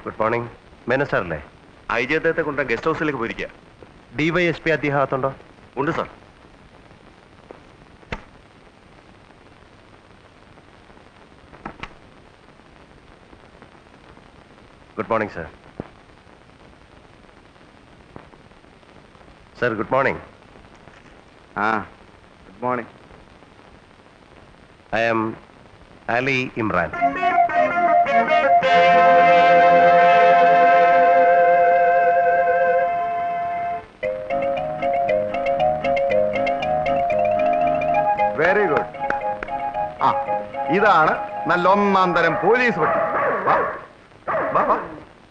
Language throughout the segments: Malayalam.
ഗുഡ് മോർണിംഗ് മേനോ സാറല്ലേ ഐ ജി അദ്ദേഹത്തെ കൊണ്ട് ഗസ്റ്റ് ഹൗസിലേക്ക് പോയിരിക്കുക ഡിവൈഎസ്പി അദ്ദേഹം അകത്തുണ്ടോ ഉണ്ട് sir good morning sir sir good morning ആ good morning I am Ali Imran very good ആ ഇതാണ് നല്ല ഒന്നാം തരം പോലീസ് പട്ടി വാ വാ വാ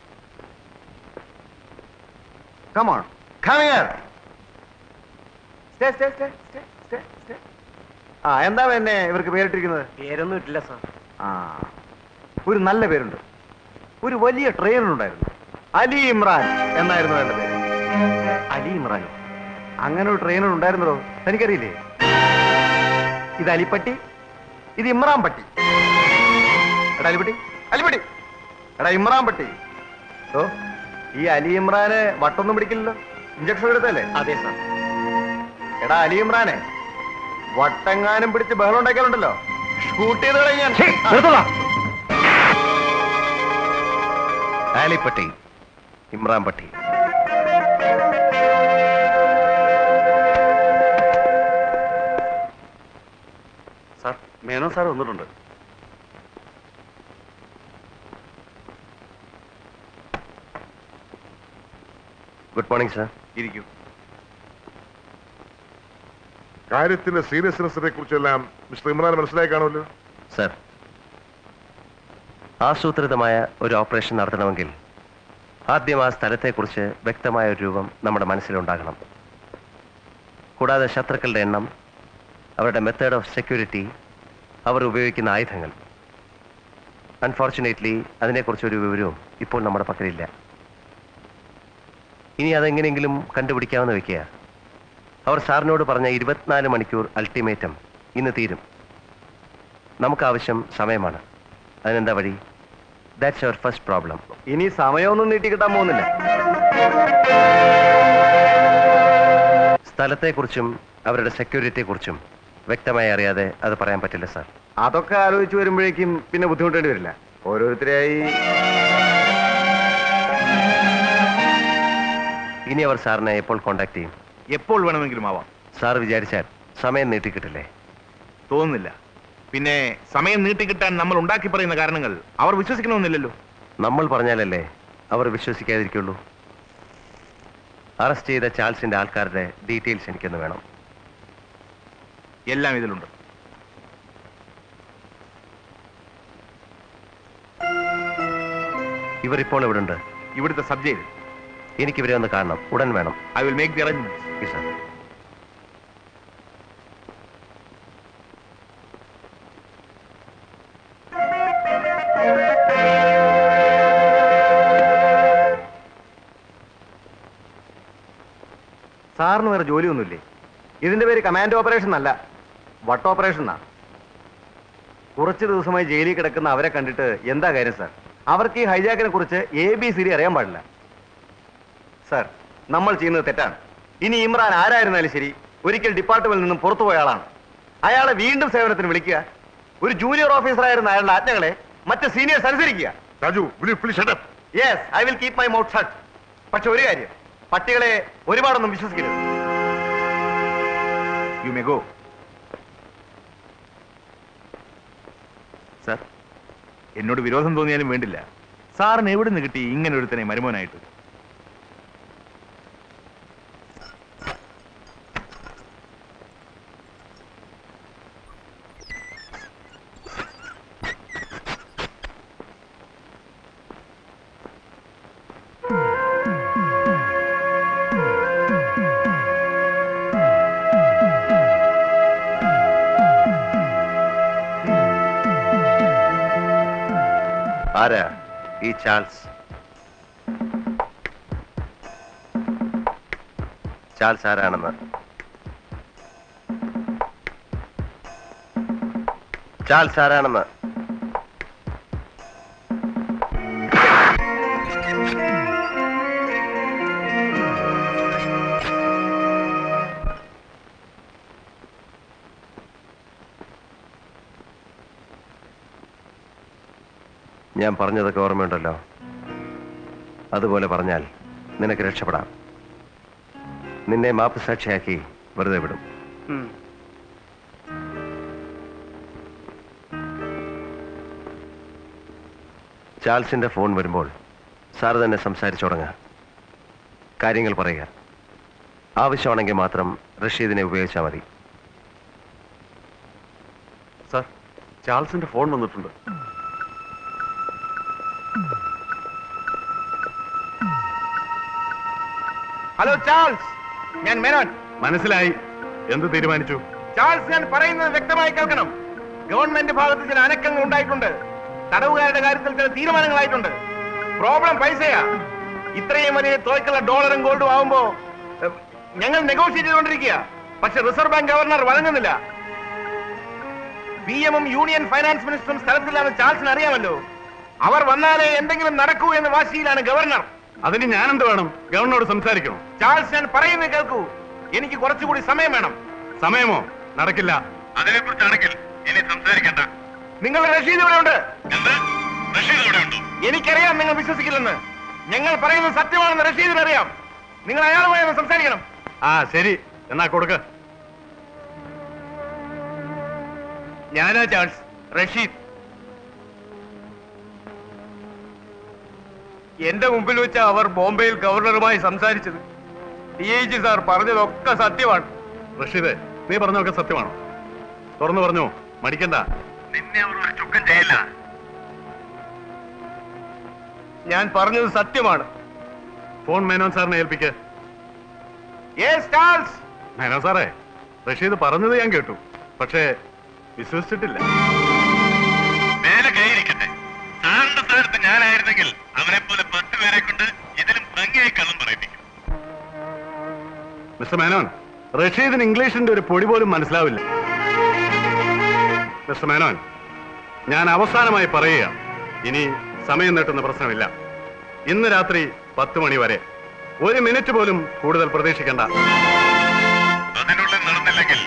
come on come here stay stay stay stay stay stay ആ എന്താ എന്നെ ഇവർക്ക് പേരിട്ടിരിക്കുന്നത് പേരൊന്നും ഇട്ടില്ല സാർ ആ ഒരു നല്ല പേരുണ്ട് ഒരു വലിയ ട്രെയിനർ ഉണ്ടായിരുന്നു അലി ഇമ്രാൻ എന്നായിരുന്നു എന്റെ പേര് അലി ഇമ്രാനോ അങ്ങനെ ഒരു ട്രെയിനർ ഉണ്ടായിരുന്നോ തനിക്കറിയില്ലേ ഇത് അലിപ്പട്ടി ഇത് ഇമ്രാൻ പട്ടി എടാ അലിപ്പട്ടി അലിപ്പട്ടി എടാ ഇമ്രാൻ പട്ടി ഓ ഈ അലി ഇമ്രാന് വട്ടൊന്നും പിടിക്കില്ലല്ലോ ഇഞ്ചക്ഷൻ എടുത്തല്ലേ അതെ സാർ എടാ അലി ഇമ്രാനെ വട്ടെങ്ങാനും പിടിച്ച് ബഹളം ഉണ്ടാക്കിയാലുണ്ടല്ലോ ഷൂട്ട് ചെയ്ത് കളയാൻ ആലിപ്പട്ടി ഇമ്രാൻ പട്ടി സാർ മേനോ സാർ വന്നിട്ടുണ്ട് ഗുഡ് മോർണിംഗ് സർ ഇരിക്കൂ കാര്യത്തിന്റെ സീരിയസ്നെസ്സിനെ കുറിച്ചെല്ലാം മിസ്റ്റർ ഇമ്രാൻ മനസ്സിലായി കാണുമല്ലോ സർ ആസൂത്രിതമായ ഒരു ഓപ്പറേഷൻ നടത്തണമെങ്കിൽ ആദ്യം ആ സ്ഥലത്തെക്കുറിച്ച് വ്യക്തമായ ഒരു രൂപം നമ്മുടെ മനസ്സിലുണ്ടാകണം കൂടാതെ ശത്രുക്കളുടെ എണ്ണം അവരുടെ മെത്തേഡ് ഓഫ് സെക്യൂരിറ്റി അവർ ഉപയോഗിക്കുന്ന ആയുധങ്ങൾ അൺഫോർച്ചുനേറ്റ്ലി അതിനെക്കുറിച്ചൊരു വിവരവും ഇപ്പോൾ നമ്മുടെ പക്കലില്ല ഇനി അതെങ്ങനെയെങ്കിലും കണ്ടുപിടിക്കാമെന്ന് വെക്കുക അവർ സാറിനോട് പറഞ്ഞ ഇരുപത്തിനാല് മണിക്കൂർ അൾട്ടിമേറ്റം ഇന്ന് തീരും നമുക്ക് ആവശ്യം സമയമാണ് അതിനെന്താ വഴി ദാറ്റ്സ് അവർ ഫസ്റ്റ് പ്രോബ്ലം ഇനി സമയമൊന്നും നീട്ടി കിട്ടാൻ പോകുന്നില്ല സ്ഥലത്തെക്കുറിച്ചും അവരുടെ സെക്യൂരിറ്റിയെക്കുറിച്ചും വ്യക്തമായി അറിയാതെ അത് പറയാൻ പറ്റില്ല സാർ അതൊക്കെ ആലോചിച്ച് വരുമ്പോഴേക്കും പിന്നെ ബുദ്ധിമുട്ടേണ്ടി വരില്ല ഓരോരുത്തരെയായി ഇനി അവർ സാറിനെ എപ്പോൾ കോണ്ടാക്ട് ചെയ്യും എപ്പോൾ വേണമെങ്കിലും ആവാം സാർ വിചാരിച്ചാൽ സമയം നീട്ടിക്കിട്ടില്ലേ തോന്നുന്നില്ല പിന്നെ സമയം നീട്ടിക്കിട്ടാൻ നമ്മൾ ഉണ്ടാക്കി പറയുന്ന കാരണങ്ങൾ അവർ വിശ്വസിക്കണമെന്നില്ലല്ലോ നമ്മൾ പറഞ്ഞാലല്ലേ അവർ വിശ്വസിക്കാതിരിക്കുള്ളൂ അറസ്റ്റ് ചെയ്ത ചാൾസിന്റെ ആൾക്കാരുടെ ഡീറ്റെയിൽസ് എനിക്കൊന്ന് വേണം എല്ലാം ഇതിലുണ്ട് ഇവർ ഇപ്പോൾ എവിടെ ഉണ്ട് ഇവിടുത്തെ സബ് ജയിൽ എനിക്ക് ഇവരെ ഒന്ന് കാണണം ഉടൻ വേണം I will make the arrangement Yes, sir. സാറിന് വേറെ ജോലിയൊന്നുമില്ലേ ഇതിന്റെ പേര് കമാൻഡോ ഓപ്പറേഷൻ അല്ല വട്ട് ഓപ്പറേഷൻ എന്നാ കുറച്ച് ദിവസമായി ജയിലിൽ കിടക്കുന്ന അവരെ കണ്ടിട്ട് എന്താ കാര്യം സാർ അവർക്ക് ഈ ഹൈജാക്കിനെ കുറിച്ച് എ ബി സി ഡി അറിയാൻ പാടില്ല സാർ നമ്മൾ ചെയ്യുന്നത് തെറ്റാണ് ഇനി ഇമ്രാൻ ആരായിരുന്നാലും ശരി ഒരിക്കൽ ഡിപ്പാർട്ട്മെന്റിൽ നിന്നും പുറത്തു പോയ ആളാണ് അയാളെ വീണ്ടും സേവനത്തിന് വിളിക്കുക ഒരു ജൂനിയർ ഓഫീസറായിരുന്ന അയാളുടെ ആജ്ഞകളെ മറ്റ് സീനിയേഴ്സ് അനുസരിക്കുക Raju will you please shut up? Yes I will keep my mouth shut പക്ഷെ ഒരു കാര്യം പട്ടികളെ ഒരുപാടൊന്നും വിശ്വസിക്കരുത് യു മേ ഗോ സാർ എന്നോട് വിരോധം തോന്നിയാലും വേണ്ടില്ല സാറിന് എവിടെ നിന്ന് കിട്ടി ഇങ്ങനെ ഒരുത്തനെ മരുമോനായിട്ട് ആരാ ഈ ചാൾസ് ചാൾസ് ആരാണെന്ന് ചാൾസ് ആരാണെന്ന് ഞാൻ പറഞ്ഞതൊക്കെ ഓർമ്മയുണ്ടല്ലോ അതുപോലെ പറഞ്ഞാൽ നിനക്ക് രക്ഷപ്പെടാം നിന്നെ മാപ്പ് സാക്ഷിയാക്കി വെറുതെ വിടും ചാൾസിന്റെ ഫോൺ വരുമ്പോൾ സാറ് തന്നെ സംസാരിച്ചു തുടങ്ങുക കാര്യങ്ങൾ പറയുക ആവശ്യമാണെങ്കിൽ മാത്രം റഷീദിനെ ഉപയോഗിച്ചാൽ മതി സാർ ചാൾസിന്റെ ഫോൺ വന്നിട്ടുണ്ട് ഹലോ ചാൾസ് ഞാൻ മേനോൻ മനസ്സിലായി എന്ത് തീരുമാനിച്ചു ചാൾസ് ഞാൻ പറയുന്നത് വ്യക്തമായി കേൾക്കണം ഗവൺമെന്റ് ഭാഗത്ത് ചില അനക്കങ്ങൾ ഉണ്ടായിട്ടുണ്ട് തടവുകാരുടെ കാര്യത്തിൽ ചില തീരുമാനങ്ങളായിട്ടുണ്ട് പ്രോബ്ലം പൈസയാ ഇത്രയും വലിയ തുകയ്ക്കുള്ള ഡോളറും ഗോൾഡും ആവുമ്പോ എഹ്, ഞങ്ങൾ നെഗോഷിയേറ്റ് ചെയ്തുകൊണ്ടിരിക്കുക പക്ഷെ റിസർവ് ബാങ്ക് ഗവർണർ വഴങ്ങുന്നില്ല പി എമ്മും യൂണിയൻ ഫൈനാൻസ് മിനിസ്റ്ററും സ്ഥലത്തില്ലാന്ന് ചാൾസിന് അറിയാമല്ലോ അവർ വന്നാലേ എന്തെങ്കിലും നടക്കൂ എന്ന വാശിയിലാണ് ഗവർണർ അതിന് ഞാനെന്ത് വേണം ഗവർണറോട് സംസാരിക്കണം ചാൾസ് ഞാൻ പറയുന്നത് കേൾക്കൂ എനിക്ക് കുറച്ചുകൂടി സമയം വേണം സമയമോ നടക്കില്ല അതിനെ കുറിച്ചാണെങ്കിൽ ഇനി സംസാരിക്കണ്ട നിങ്ങളുടെ റഷീദ് ഇവിടെ ഉണ്ട് എന്ത് റഷീദ് അവിടെ ഉണ്ടോ എനിക്കറിയാം നിങ്ങൾ വിശ്വസിക്കില്ലെന്ന് ഞങ്ങൾ പറയുന്നത് സത്യമാണെന്ന് റഷീദിന് അറിയാം നിങ്ങൾ അയാളുമായി ഒന്ന് സംസാരിക്കണം ആ ശരി എന്നാ കൊടുക്ക ഞാനാ ചാൾസ് റഷീദ് എന്റെ മുമ്പിൽ വെച്ച അവർ ബോംബെയിൽ ഗവർണറുമായി സംസാരിച്ചത് ഡി ഐ ജി സാർ പറഞ്ഞതൊക്കെ സത്യമാണ് റഷീദ് നീ പറഞ്ഞൊക്കെ സത്യമാണോ തുറന്നു പറഞ്ഞു മടിക്കണ്ട നിന്നെ അവർ ഒരു ചുക്കം ചെയ്യില്ല ഞാൻ പറഞ്ഞത് സത്യമാണ് ഫോൺ മേനോൻ സാറിനെ ഏൽപ്പിക്ക് യെസ് ചാൾസ് മേനോൻ സാറേ റഷീദ് പറഞ്ഞത് ഞാൻ കേട്ടു പക്ഷേ വിശ്വസിച്ചിട്ടില്ല കൈയിരിക്കട്ടെ സാറിന്റെ സ്ഥാനത്ത് ഞാനായിരുന്നെങ്കിൽ അവനെ പോലെ പത്ത് പേരെ കൊണ്ട് ഇതിലും ഭംഗിയായി കള്ളം പറയിപ്പിക്കും മിസ്റ്റർ മേനോൻ റഷീദിന് ഇംഗ്ലീഷിന്റെ ഒരു പൊടി പോലും മനസ്സിലാവില്ല മിസ്റ്റർ മേനോൻ ഞാൻ അവസാനമായി പറയുക ഇനി സമയം നീട്ടുന്ന പ്രശ്നമില്ല ഇന്ന് രാത്രി പത്ത് മണി വരെ ഒരു മിനിറ്റ് പോലും കൂടുതൽ പ്രതീക്ഷിക്കണ്ട അതിനുള്ളിൽ നടന്നില്ലെങ്കിൽ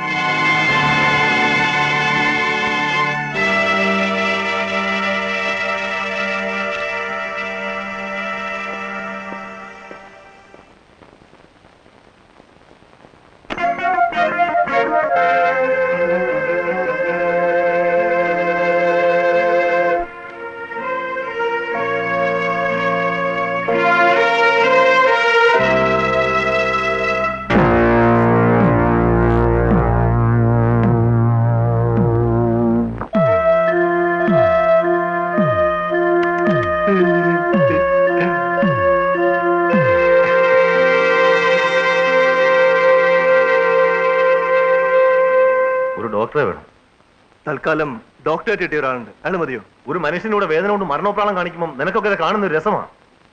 ഒരു ഡോക്ടറെ വേണം തൽക്കാലം ഡോക്ടറേറ്റ് കിട്ടിയ ഒരാളുണ്ട് അയാൾ മതിയോ ഒരു മനുഷ്യനൂടെ വേദന കൊണ്ട് മരണോപ്രാളം കാണിക്കുമ്പോൾ നിനക്കൊക്കെ ഇത് കാണുന്ന ഒരു രസമാണ്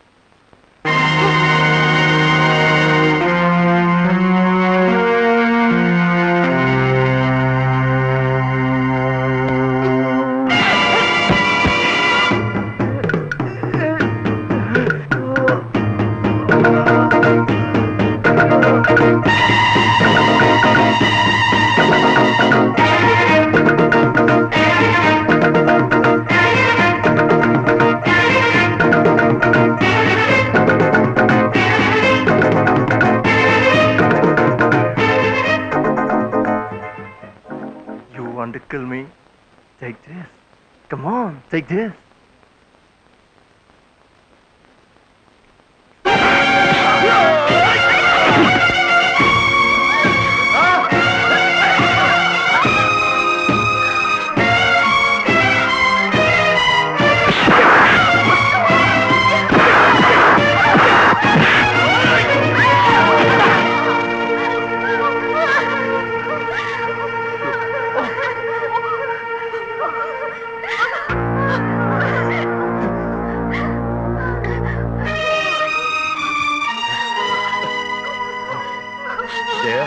You want to kill me? Take this. Come on, take this. Jaya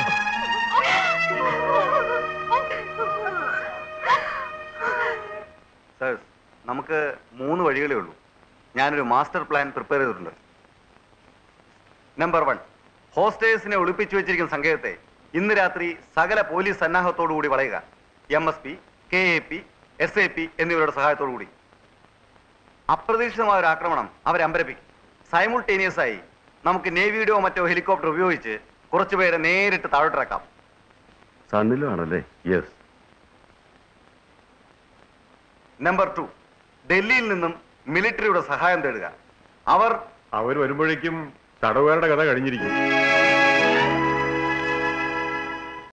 sir നമുക്ക് മൂന്ന് വഴികളേ ഉള്ളൂ ഞാനൊരു മാസ്റ്റർ പ്ലാൻ പ്രിപ്പയർ ചെയ്തിട്ടുണ്ട് നമ്പർ വൺ ഹോസ്റ്റേഴ്സിനെ ഒളിപ്പിച്ചു വെച്ചിരിക്കുന്ന സങ്കേതത്തെ ഇന്ന് രാത്രി സകല പോലീസ് സന്നാഹത്തോടു കൂടി വളയുക M S P K A P S A P എന്നിവരുടെ സഹായത്തോടു കൂടി അപ്രതീക്ഷിതമായ ഒരു ആക്രമണം അവരെ അമ്പരപ്പിക്കും സൈമുൾട്ടേനിയസ് ആയി നമുക്ക് നേവിയുടെയോ മറ്റോ ഹെലികോപ്റ്റർ ഉപയോഗിച്ച് കുറച്ചുപേരെ നേരിട്ട് താഴോട്ടിറക്കാം സണ്ണിലും ആണല്ലേ യെസ് നമ്പർ ടു ഡൽഹിയിൽ നിന്നും മിലിറ്ററിയുടെ സഹായം തേടുക അവർ അവർ വരുമ്പോഴേക്കും തടവുകാരുടെ കഥ കഴിഞ്ഞിരിക്കും